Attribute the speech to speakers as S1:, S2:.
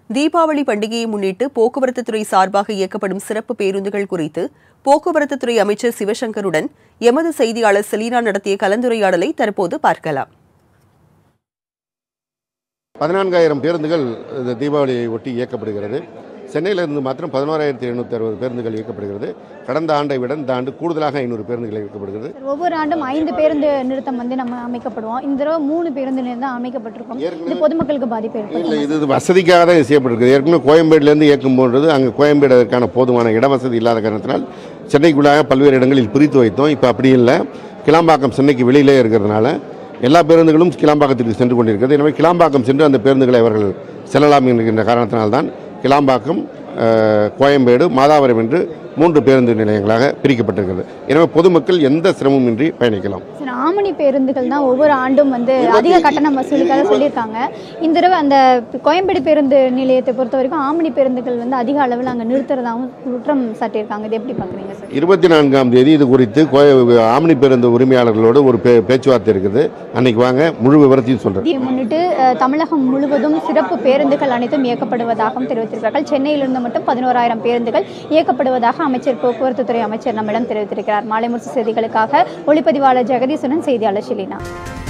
S1: தீபாவளி பண்டிகையை முன்னிட்டு போக்குவரத்து துறை சார்பாக இயக்கப்படும் சிறப்பு பேருந்துகள் குறித்து போக்குவரத்து துறை அமைச்சர் சிவசங்கருடன் எமது செய்தியாளர் செலீனா நடத்திய கலந்துரையாடலை தற்போது பார்க்கலாம்
S2: பதினான்காயிரம் பேருந்துகள் இந்த தீபாவளியை ஒட்டி இயக்கப்படுகிறது சென்னையிலிருந்து மாத்திரம் பதினோராயிரத்தி எழுநூற்றி அறுபது பேருந்துகள் இயக்கப்படுகிறது கடந்த ஆண்டை விட இந்த ஆண்டு கூடுதலாக ஐநூறு பேருந்துகள் இயக்கப்படுகிறது
S3: ஒவ்வொரு ஆண்டும் ஐந்து பேருந்து நிறுத்தம் வந்து நம்ம அமைக்கப்படுவோம் இந்த தடவை மூணு பேருந்து நிறுத்தம் அமைக்கப்பட்டிருக்கும் இது பொதுமக்களுக்கு பாதிப்பு
S2: இல்லை
S3: ஏற்படுத்தும்
S2: இது இது வசதிக்காக தான் இது செய்யப்பட்டிருக்கு ஏற்கனவே கோயம்பேடுலேருந்து இயக்கும் போன்றது அங்கே கோயம்பேடு அதற்கான போதுமான இடவசதி இல்லாத காரணத்தினால் சென்னைக்குள்ளாக பல்வேறு இடங்களில் பிரித்து வைத்தோம் இப்போ அப்படி இல்லை கிளாம்பாக்கம் சென்னைக்கு வெளியிலே இருக்கிறதுனால எல்லா பேருந்துகளும் கிளாம்பாக்கத்திற்கு சென்று கொண்டிருக்கிறது எனவே கிளாம்பாக்கம் சென்று அந்த பேருந்துகளை அவர்கள் செல்லலாம் என்கின்ற காரணத்தினால்தான் கிளாம்பாக்கம் அஹ், கோயம்பேடு மாதாவரம் என்று மூன்று பேருந்து நிலையங்களாக பிரிக்கப்பட்டிருக்கிறது எனவே பொதுமக்கள் எந்த சிரமமின்றி பயணிக்கலாம்
S3: சரி, ஆமணி பேருந்துகள் தான் ஒவ்வொரு ஆண்டும் வந்து அதிக கட்டணம் வசூலிக்காக சொல்லியிருக்காங்க இந்த தடவை அந்த கோயம்பேடு பேருந்து நிலையத்தை பொறுத்த வரைக்கும் ஆமணி பேருந்துகள் வந்து அதிக அளவில் அங்கே நிறுத்துறதாகவும் குற்றம் சாட்டியிருக்காங்க இது எப்படி பார்க்குறீங்க சார்
S2: இருபத்தி நான்காம் தேதி இது குறித்து கோய ஆம்னி பேருந்து உரிமையாளர்களோடு ஒரு பே பேச்சுவார்த்தை இருக்குது அன்னைக்கு வாங்க முழு விவரத்தையும் சொல்கிறேன்
S3: இதை முன்னிட்டு அஹ், தமிழகம் முழுவதும் சிறப்பு பேருந்துகள் அனைத்தும் இயக்கப்படுவதாகவும் தெரிவித்திருக்கிறார்கள் சென்னையிலிருந்து மட்டும் பதினோராயிரம் பேருந்துகள் இயக்கப்படுவதாக அமைச்சர் போக்குவரத்து துறை அமைச்சர் நம்மிடம் தெரிவித்திருக்கிறார் மாலை முரசு செய்திகளுக்காக ஒளிப்பதிவாளர் ஜெகதீசனுடன் செய்தியாளர் ஷிலினா